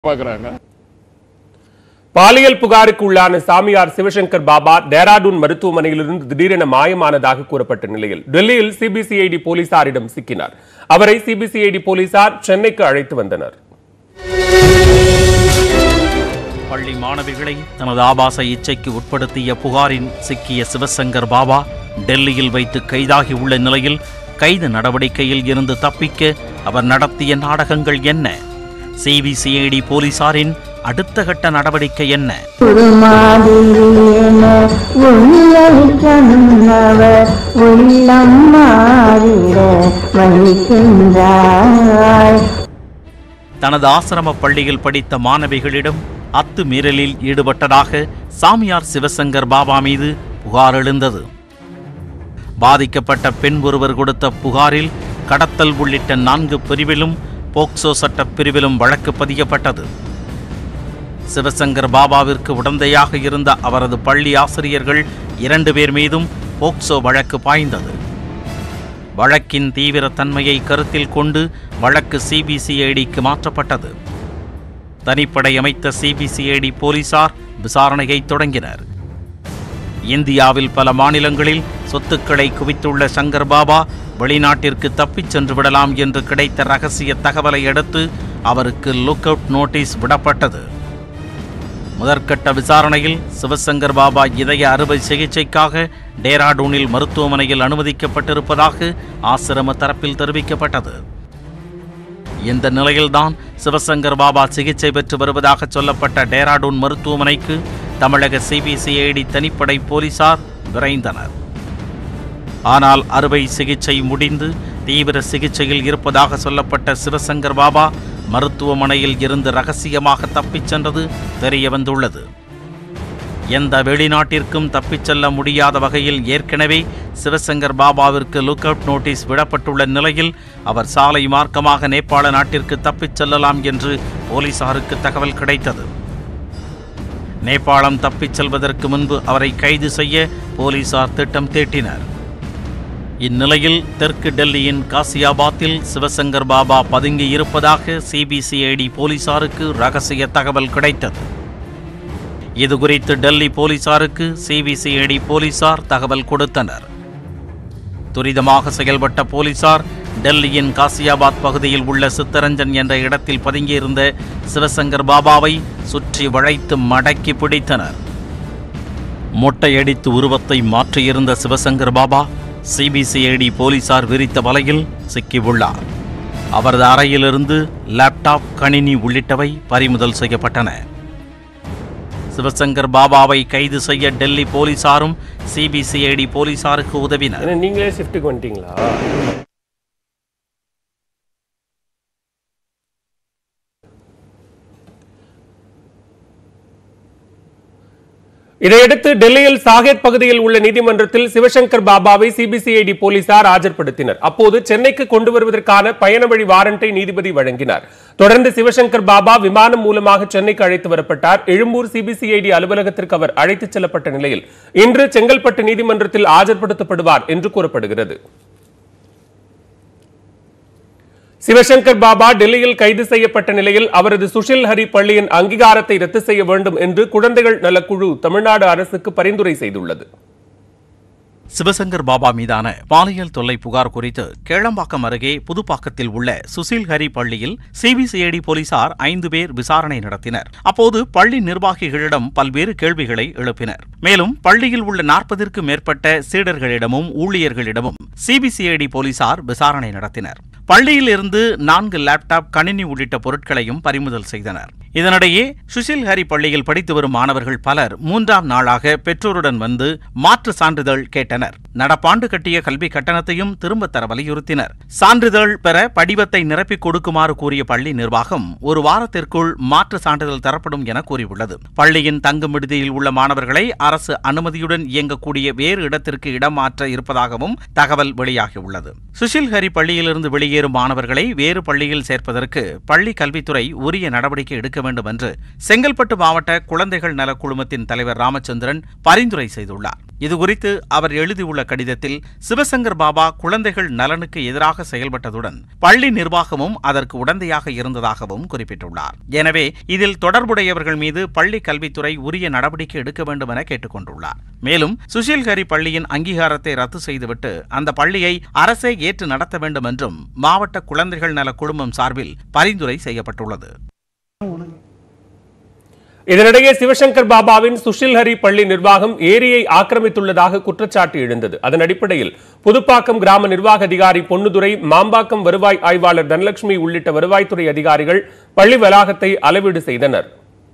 பாக்குறாங்க பாலியல் புகாருக்கு உள்ளான சாமியார் சிவசங்கர் பாபா டேராடூன் மருத்துவமனையிலிருந்து திடீரென மாயமானதாக கூறப்பட்ட நிலையில் டெல்லியில் சிபிசிஐடி போலீசாரிடம் சிக்கினார் அவரை சிபிசிஐடி போலீசார் சென்னைக்கு அழைத்து வந்தனர் பள்ளி மாணவிகளை தனது ஆபாச இச்சைக்கு உட்படுத்திய புகாரின் சிக்கிய சிவசங்கர் பாபா டெல்லியில் வைத்து கைதாகி உள்ள நிலையில் கைது நடவடிக்கையில் இருந்து தப்பிக்க அவர் நடத்திய நாடகங்கள் என்ன சிபிசிஐடி போலீசாரின் அடுத்த கட்ட நடவடிக்கை என்ன ஒரு மாதிரியென உள்ளவர் உள்ளம் மாறிட வைக்கின்றாய் தனது ஆசிரம பள்ளியில் படித்த மாணவிகளிடம் அத்துமீறலில் ஈடுபட்டதாக சாமியார் சிவசங்கர் பாபா மீது புகார் எழுந்தது பாதிக்கப்பட்ட பெண் ஒருவர் கொடுத்த புகாரில் கடத்தல் உள்ளிட்ட நான்கு பிரிவிலும் போக்சோ சட்ட பிரிவிலும் வழக்கு பதியப்பட்டது சிவசங்கர் பாபாவிற்கு உடந்தையாக இருந்த அவரது பள்ளி ஆசிரியர்கள் இரண்டு பேர் மீதும் போக்சோ வழக்கு பாய்ந்தது வழக்கின் தீவிர தன்மையை கருத்தில் கொண்டு வழக்கு சிபிசிஐடிக்கு மாற்றப்பட்டது தனிப்படை அமைத்த சிபிசிஐடி போலீசார் விசாரணையை தொடங்கினர் இந்தியாவில் பல மாநிலங்களில் சொத்துக்களை குவித்துள்ள சங்கர் பாபா வெளிநாட்டிற்கு தப்பிச் சென்று விடலாம் என்று கிடைத்த ரகசிய தகவலை அடுத்து அவருக்கு லுக் அவுட் நோட்டீஸ் விடப்பட்டது முதற்கட்ட விசாரணையில் சிவசங்கர் பாபா இதய அறுவை சிகிச்சைக்காக டேராடூனில் மருத்துவமனையில் அனுமதிக்கப்பட்டிருப்பதாக ஆசிரம தரப்பில் தெரிவிக்கப்பட்டது இந்த நிலையில்தான் சிவசங்கர் பாபா சிகிச்சை பெற்று வருவதாக சொல்லப்பட்ட டேராடூன் மருத்துவமனைக்கு தமிழக சிபிசிஐடி தனிப்படை போலீசார் விரைந்தனர் ஆனால் அறுவை சிகிச்சை முடிந்து தீவிர சிகிச்சையில் இருப்பதாக சொல்லப்பட்ட சிவசங்கர் பாபா மருத்துவமனையில் இருந்து ரகசியமாக தப்பிச் சென்றது தெரிய வந்துள்ளது எந்த வெளிநாட்டிற்கும் தப்பிச் செல்ல முடியாத வகையில் ஏற்கனவே சிவசங்கர் பாபாவிற்கு லுக் அவுட் நோட்டீஸ் விடப்பட்டுள்ள நிலையில் அவர் சாலை மார்க்கமாக நேபாள நாட்டிற்கு தப்பிச் செல்லலாம் என்று போலீசாருக்கு தகவல் கிடைத்தது நேபாளம் தப்பிச் செல்வதற்கு முன்பு அவரை கைது செய்ய போலீசார் திட்டம் தீட்டினர் இந்நிலையில் தெற்கு டெல்லியின் காசியாபாத்தில் சிவசங்கர் பாபா பதுங்கி இருப்பதாக சிபிசிஐடி போலீசாருக்கு ரகசிய தகவல் கிடைத்தது இதுகுறித்து டெல்லி போலீசாருக்கு சிபிசிஐடி போலீசார் தகவல் கொடுத்தனர் துரிதமாக செயல்பட்ட போலீசார் டெல்லியின் காசியாபாத் பகுதியில் உள்ள சித்தரஞ்சன் என்ற இடத்தில் பதுங்கியிருந்த சிவசங்கர் பாபாவை சுற்றி வளைத்து மடக்கி பிடித்தனர் மொட்டையடித்து உருவத்தை மாற்றியிருந்த சிவசங்கர் பாபா சிபிசிஐடி போலீசார் விரித்த வலையில் சிக்கியுள்ளார் அவரது அறையிலிருந்து லேப்டாப் கணினி உள்ளிட்டவை பறிமுதல் செய்யப்பட்டன சிவசங்கர் பாபாவை கைது செய்ய டெல்லி போலீசாரும் சிபிசிஐடி போலீசாருக்கு உதவினர் ஏன்னா நீங்களே ஷிஃப்ட்டுக்கு வந்துட்டீங்களா இதையடுத்து டெல்லியில் சாகேத் பகுதியில் உள்ள நீதிமன்றத்தில் சிவசங்கர் பாபாவை சிபிசிஐடி போலீசார் ஆஜர்படுத்தினர் அப்போது சென்னைக்கு கொண்டு வருவதற்கான பயண வழி வாரண்டை நீதிபதி வழங்கினார் தொடர்ந்து சிவசங்கர் பாபா விமானம் மூலமாக சென்னைக்கு அழைத்து வரப்பட்டார் எழும்பூர் சிபிசிஐடி அலுவலகத்திற்கு அவர் அழைத்துச் செல்லப்பட்ட நிலையில் இன்று செங்கல்பட்டு நீதிமன்றத்தில் ஆஜர்படுத்தப்படுவார் என்று கூறப்படுகிறது சிவசங்கர் பாபா டெல்லியில் கைது செய்யப்பட்ட நிலையில் அவரது சுஷில் ஹரி பள்ளியின் அங்கீகாரத்தை ரத்து செய்ய வேண்டும் என்று குழந்தைகள் நலக்குழு தமிழ்நாடு அரசுக்கு பரிந்துரை செய்துள்ளது சிவசங்கர் பாபா மீதான பாலியல் தொல்லை புகார் குறித்து கேளம்பாக்கம் அருகே புதுப்பாக்கத்தில் உள்ள சுசில் ஹரி பள்ளியில் சிபிசிஐடி போலீசார் ஐந்து பேர் விசாரணை நடத்தினர் அப்போது பள்ளி நிர்வாகிகளிடம் பல்வேறு கேள்விகளை எழுப்பினர் மேலும் பள்ளியில் உள்ள நாற்பதிற்கும் மேற்பட்ட சீடர்களிடமும் ஊழியர்களிடமும் சிபிசிஐடி போலீசார் விசாரணை நடத்தினர் பள்ளியில் இருந்து நான்கு லேப்டாப் கணினி உள்ளிட்ட பொருட்களையும் பறிமுதல் செய்தனர் இதனிடையே சுஷில் ஹரி பள்ளியில் படித்து வரும் மாணவர்கள் பலர் மூன்றாம் நாளாக பெற்றோருடன் வந்து மாற்று சான்றிதழ் கேட்டனர் நடப்பாண்டு கட்டிய கல்வி கட்டணத்தையும் திரும்பத் தர வலியுறுத்தினர் சான்றிதழ் பெற படிவத்தை நிரப்பிக் கொடுக்குமாறு கூறிய பள்ளி நிர்வாகம் ஒரு வாரத்திற்குள் மாற்று சான்றிதழ் தரப்படும் என கூறியுள்ளது பள்ளியின் தங்கும் விடுதியில் உள்ள மாணவர்களை அரசு அனுமதியுடன் இயங்கக்கூடிய வேறு இடத்திற்கு இடம் மாற்ற இருப்பதாகவும் தகவல் வெளியாகியுள்ளது சுஷில் ஹரி பள்ளியிலிருந்து வெளியேறும் மாணவர்களை வேறு பள்ளியில் சேர்ப்பதற்கு பள்ளி கல்வித்துறை உரிய நடவடிக்கை எடுக்க வேண்டும் என்று செங்கல்பட்டு மாவட்ட குழந்தைகள் நல குழுமத்தின் தலைவர் ராமச்சந்திரன் பரிந்துரை செய்துள்ளார் இதுகுறித்து அவர் எழுதியுள்ள கடிதத்தில் சிவசங்கர் பாபா குழந்தைகள் நலனுக்கு எதிராக செயல்பட்டதுடன் பள்ளி நிர்வாகமும் அதற்கு உடந்தையாக இருந்ததாகவும் குறிப்பிட்டுள்ளார் எனவே இதில் தொடர்புடையவர்கள் மீது பள்ளி கல்வித்துறை உரிய நடவடிக்கை எடுக்க வேண்டும் என கேட்டுக்கொண்டுள்ளார் மேலும் சுஷில்ஹரி பள்ளியின் அங்கீகாரத்தை ரத்து செய்துவிட்டு அந்த பள்ளியை அரசே ஏற்று நடத்த வேண்டும் என்றும் மாவட்ட குழந்தைகள் நல குழுமம் சார்பில் பரிந்துரை செய்யப்பட்டுள்ளது இதனிடையே சிவசங்கர் பாபாவின் சுஷில்ஹரி பள்ளி நிர்வாகம் ஏரியை ஆக்கிரமித்துள்ளதாக குற்றச்சாட்டு எழுந்தது அதன் அடிப்படையில் புதுப்பாக்கம் கிராம நிர்வாக அதிகாரி பொன்னுதுரை மாம்பாக்கம் வருவாய் ஆய்வாளர் தனலட்சுமி உள்ளிட்ட வருவாய்த்துறை அதிகாரிகள் பள்ளி வளாகத்தை அளவீடு செய்தனர்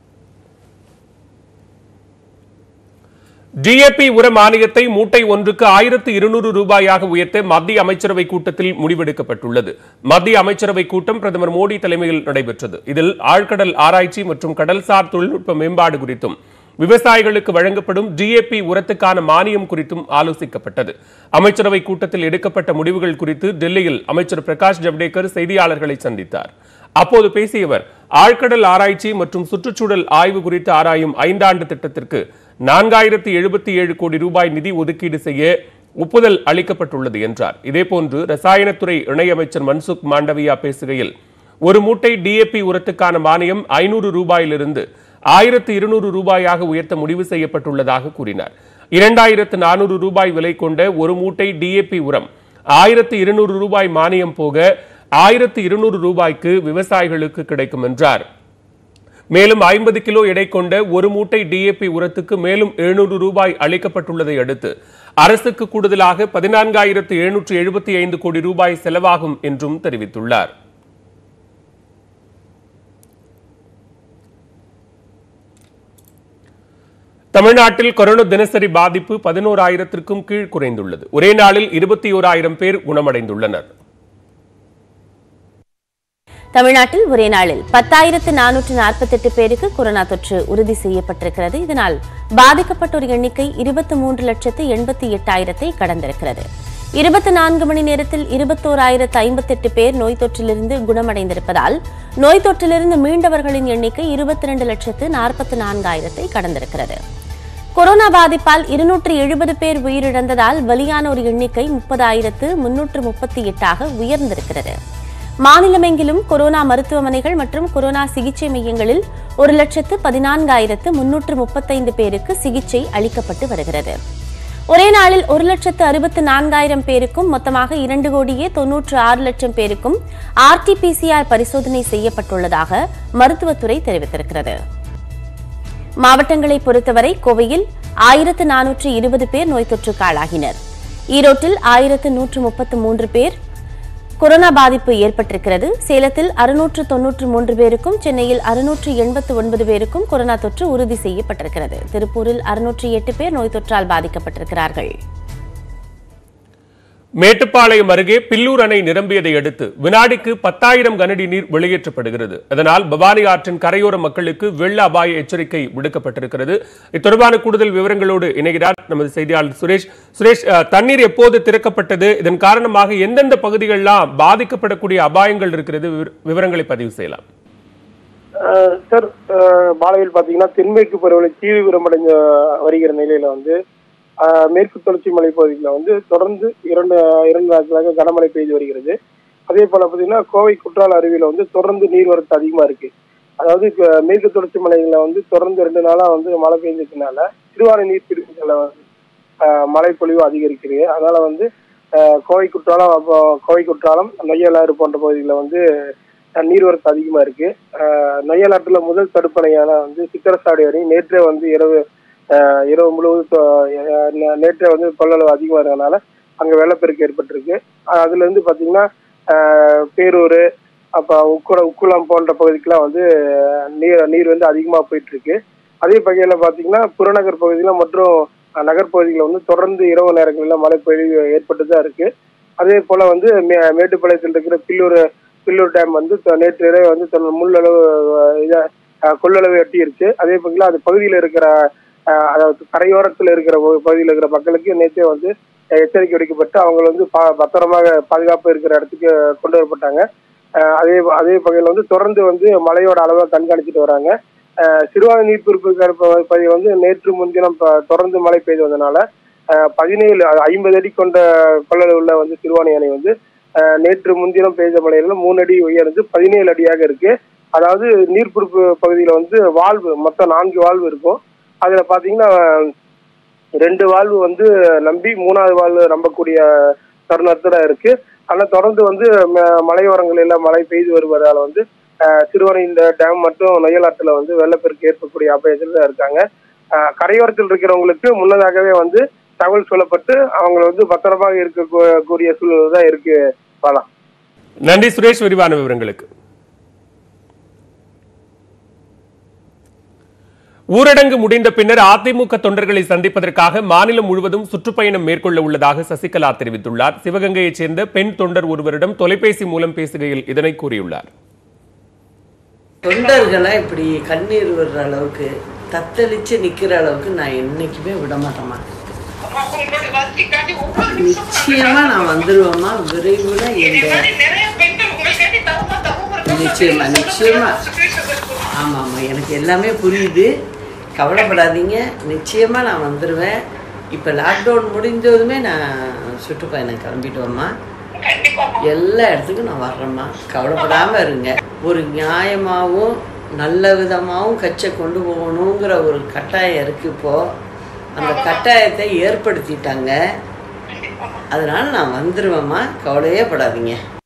டிஏபி உர மானியத்தை மூட்டை ஒன்றுக்கு ஆயிரத்து இருநூறு ரூபாயாக உயர்த்த மத்திய அமைச்சரவை கூட்டத்தில் முடிவெடுக்கப்பட்டுள்ளது மத்திய அமைச்சரவை கூட்டம் பிரதமர் மோடி தலைமையில் நடைபெற்றது இதில் ஆழ்கடல் ஆராய்ச்சி மற்றும் கடல்சார் தொழில்நுட்ப மேம்பாடு குறித்தும் விவசாயிகளுக்கு வழங்கப்படும் டிஏபி உரத்துக்கான மானியம் குறித்தும் ஆலோசிக்கப்பட்டது அமைச்சரவை கூட்டத்தில் எடுக்கப்பட்ட முடிவுகள் குறித்து டெல்லியில் அமைச்சர் பிரகாஷ் ஜவ்டேகர் செய்தியாளர்களை சந்தித்தார் அப்போது பேசிய அவர் ஆழ்கடல் ஆராய்ச்சி மற்றும் சுற்றுச்சூழல் ஆய்வு குறித்து ஆராயும் ஐந்தாண்டு திட்டத்திற்கு நான்காயிரத்தி எழுபத்தி ஏழு கோடி ரூபாய் நிதி ஒதுக்கீடு செய்ய ஒப்புதல் அளிக்கப்பட்டுள்ளது என்றார் இதேபோன்று ரசாயனத்துறை இணையமைச்சர் மன்சுக் மாண்டவியா பேசுகையில் ஒரு மூட்டை டிஏபி உரத்துக்கான மானியம் ஐநூறு ரூபாயிலிருந்து ஆயிரத்து இருநூறு ரூபாயாக உயர்த்த முடிவு செய்யப்பட்டுள்ளதாக கூறினார் இரண்டாயிரத்து நானூறு ரூபாய் விலை கொண்ட ஒரு மூட்டை டிஏபி உரம் ஆயிரத்து இருநூறு ரூபாய் மானியம் போக ஆயிரத்து இருநூறு ரூபாய்க்கு விவசாயிகளுக்கு கிடைக்கும் என்றார் மேலும் ஐம்பது கிலோ எடை கொண்ட ஒரு மூட்டை டிஏபி உரத்துக்கு மேலும் எழுநூறு ரூபாய் அளிக்கப்பட்டுள்ளதை அடுத்து அரசுக்கு கூடுதலாக பதினான்காயிரத்து எழுநூற்று எழுபத்தி ஐந்து கோடி ரூபாய் செலவாகும் என்றும் தெரிவித்துள்ளார் தமிழ்நாட்டில் கொரோனா தினசரி பாதிப்பு பதினோராயிரத்திற்கும் கீழ் குறைந்துள்ளது ஒரே நாளில் இருபத்தி ஓராயிரம் பேர் குணமடைந்துள்ளனர் தமிழ்நாட்டில் ஒரே நாளில் பத்தாயிரத்து நானூற்று நாற்பத்தெட்டு பேருக்கு கொரோனா தொற்று உறுதி செய்யப்பட்டிருக்கிறது இதனால் பாதிக்கப்பட்டோர் எண்ணிக்கை இருபத்தி மூன்று லட்சத்து எண்பத்தி எட்டாயிரத்தை கடந்திருக்கிறது இருபத்தி நான்கு மணி நேரத்தில் இருபத்தோராயிரத்து ஐம்பத்தெட்டு பேர் நோய் தொற்றிலிருந்து குணமடைந்திருப்பதால் நோய் தொற்றிலிருந்து மீண்டவர்களின் எண்ணிக்கை இருபத்தி ரெண்டு லட்சத்து நாற்பத்தி நான்காயிரத்தை கடந்திருக்கிறது கொரோனா பாதிப்பால் இருநூற்று எழுபது பேர் உயிரிழந்ததால் பலியானோர் எண்ணிக்கை முப்பதாயிரத்து முன்னூற்று முப்பத்தி எட்டாக உயர்ந்திருக்கிறது மாநிலமெங்கிலும் கொரோனா மருத்துவமனைகள் மற்றும் கொரோனா சிகிச்சை மையங்களில் ஒரு லட்சத்து பதினான்காயிரத்து முன்னூற்று முப்பத்தைந்து பேருக்கு சிகிச்சை அளிக்கப்பட்டு வருகிறது ஒரே நாளில் ஒரு லட்சத்து அறுபத்து நான்காயிரம் பேருக்கும் மொத்தமாக இரண்டு கோடியே தொன்னூற்று ஆறு லட்சம் பேருக்கும் ஆர்டிபிசிஆர் பரிசோதனை செய்யப்பட்டுள்ளதாக மருத்துவத்துறை தெரிவித்திருக்கிறது மாவட்டங்களை பொறுத்தவரை கோவையில் ஆயிரத்து நானூற்று இருபது பேர் நோய் தொற்றுக்கு ஆளாகினர் ஈரோட்டில் ஆயிரத்து நூற்று முப்பத்து மூன்று பேர் கொரோனா பாதிப்பு ஏற்பட்டிருக்கிறது சேலத்தில் அறுநூற்று தொன்னூற்று மூன்று பேருக்கும் சென்னையில் அறுநூற்று எண்பத்து ஒன்பது பேருக்கும் கொரோனா தொற்று உறுதி செய்யப்பட்டிருக்கிறது திருப்பூரில் அறுநூற்று எட்டு பேர் நோய் தொற்றால் பாதிக்கப்பட்டிருக்கிறார்கள் மேட்டுப்பாளையம் அருகே பில்லூர் அணை நிரம்பியதை அடுத்து வினாடிக்கு பத்தாயிரம் கனஅடி நீர் வெளியேற்றப்படுகிறது அதனால் பவானி ஆற்றின் கரையோர மக்களுக்கு வெள்ள அபாய எச்சரிக்கை விடுக்கப்பட்டிருக்கிறது இது தொடர்பான கூடுதல் விவரங்களோடு இணைகிறார் நமது செய்தியாளர் சுரேஷ் சுரேஷ் அஹ், தண்ணீர் எப்போது திறக்கப்பட்டது இதன் காரணமாக எந்தெந்த பகுதிகளெல்லாம் பாதிக்கப்படக்கூடிய அபாயங்கள் இருக்கிறது விவர- விவரங்களை பதிவு செய்யலாம் அஹ் சார் அஹ் மாலையில் பாத்தீங்கன்னா தென்மேற்கு பருவமழை தீவிரமடைந்து வருகிற நிலையில வந்து அஹ் மேற்கு தொடர்ச்சி மலை பகுதிகளில் வந்து தொடர்ந்து இரண்டு இரண்டு நாட்களாக கனமழை பெய்து வருகிறது அதே போல பாத்தீங்கன்னா கோவை குற்றால அருவியில வந்து தொடர்ந்து நீர்வரத்து அதிகமா இருக்கு அதாவது இப்ப மேற்கு தொடர்ச்சி மலைகளில் வந்து தொடர்ந்து ரெண்டு நாளா வந்து மழை பெய்ஞ்சதுனால சிறுவாணி நீர்பிடிப்புகளை வந்து அஹ் மழை பொழிவு அதிகரிக்கிறது அதனால வந்து அஹ் கோவை குற்றாலம் அப்போ கோவை குற்றாலம் நொய்யலாறு போன்ற பகுதிகளில் வந்து அஹ் நீர்வரத்து அதிகமா இருக்கு அஹ் நொய்யலாற்றுல முதல் தடுப்பணையான வந்து சிக்கரசாடி அணை நேற்றே வந்து இரவு அஹ் இரவு முழுவதும் தொ- அஹ் நே- நேற்றே வந்து கொள்ளளவு அதிகமா இருக்கறனால அங்க வெள்ளப்பெருக்கு ஏற்பட்டிருக்கு அஹ் அதுல இருந்து பாத்தீங்கன்னா அஹ் பேரூர் அப்ப உக்குள உக்குளம் போன்ற பகுதிக்கெல்லாம் வந்து நீர் நீர் வந்து அதிகமா போயிட்டு இருக்கு அதே வகையில பாத்தீங்கன்னா புறநகர் பகுதியில மற்றும் அஹ், நகர்ப்பகுதிகளில் வந்து தொடர்ந்து இரவு நேரங்களில் மழை பொழிவு ஏற்பட்டு தான் இருக்கு அதே போல வந்து மே- மேட்டுப்பாளையத்தில் இருக்கிற பில்லூர் பில்லூர் டேம் வந்து த- நேற்று இரவு வந்து தன் முள்ளளவு அஹ், இத அஹ், கொள்ளளவு எட்டியிருச்சு அதே பகுதியில் அது பகுதியில் இருக்கிற அஹ், அதாவது கரையோரத்தில் இருக்கிற பகு- பகுதியில் இருக்கிற மக்களுக்கு நேற்றே வந்து அஹ், எச்சரிக்கை விடுக்கப்பட்டு அவங்க வந்து பா- பத்திரமாக பாதுகாப்பு இருக்கிற இடத்துக்கு கொண்டு வரப்பட்டாங்க அஹ், அதே அதே வகையில் வந்து தொடர்ந்து வந்து மழையோட அளவை கண்காணிச்சிட்டு வராங்க அஹ், சிறுவாணி நீர்பிடிப்பு பகுதி வந்து நேற்று முன்தினம் ப- தொடர்ந்து மழை பெய்து வந்தனால அஹ், பதினேழு ஐம்பது அடி கொண்ட கொள்ளளவுள்ள வந்து சிறுவாணி அணை வந்து அஹ், நேற்று முன்தினம் பெய்த மழையில மூணு அடி உயர்ந்து பதினேழு அடியாக இருக்கு அதாவது நீர்பிடிப்பு பகுதியில வந்து வால்வு மொத்தம் நான்கு வால்வு இருக்கும் அதுல பாத்தீங்கன்னா ரெண்டு வால்வு வந்து நம்பி மூணாவது வால்வு நம்பக்கூடிய தருணத்துல இருக்கு ஆனா தொடர்ந்து வந்து ம- மலையோரங்களில் மழை பெய்து வருவதால வந்து அஹ், சிறுவனை இந்த டேம் மற்றும் நொய்யலாற்றுல வந்து வெள்ளப்பெருக்கு ஏற்படக்கூடிய அபாயத்தில் தான் இருக்காங்க அஹ், கரையோரத்தில் இருக்கிறவங்களுக்கு முன்னதாகவே வந்து தகவல் சொல்லப்பட்டு அவங்கள வந்து பத்திரமாக இருக்கக்கூடிய சூழ்நிலை தான் இருக்கு பாலா நன்றி சுரேஷ் விரிவான விவரங்களுக்கு ஊரடங்கு முடிந்த பின்னர் அதிமுக தொண்டர்களை சந்திப்பதற்காக மாநிலம் முழுவதும் சுற்றுப்பயணம் மேற்கொள்ள உள்ளதாக சசிகலா தெரிவித்துள்ளார் சிவகங்கையைச் சேர்ந்த பெண் தொண்டர் ஒருவரிடம் தொலைபேசி மூலம் பேசுகையில் இதனை கூறியுள்ளார் தொண்டர்களை இப்படி கண்ணீர் விடுற அளவுக்கு தத்தளிச்சு நிக்கிற அளவுக்கு நான் என்னைக்குமே விட மாட்டேம்மா நிச்சயமா நான் வந்துருவேம்மா விரைவில் எங்க நிச்சயமா நிச்சயமா ஆமா ஆமா எனக்கு எல்லாமே புரியுது கவலைப்படாதீங்க நிச்சயமா நான் வந்துடுவேன் இப்போ லாக்டவுன் முடிஞ்சதுமே நான் சுற்றுப்பயணம் கிளம்பிட்டுவேம்மா எல்லா இடத்துக்கும் நான் வர்றேம்மா கவலைப்படாம இருங்க ஒரு நியாயமாகவும் நல்ல விதமாகவும் கட்சை கொண்டு போகணுங்கிற ஒரு கட்டாயம் இருக்கு இப்போ அந்த கட்டாயத்தை ஏற்படுத்திட்டாங்க அதனால நான் வந்துடுவேம்மா கவலையே படாதீங்க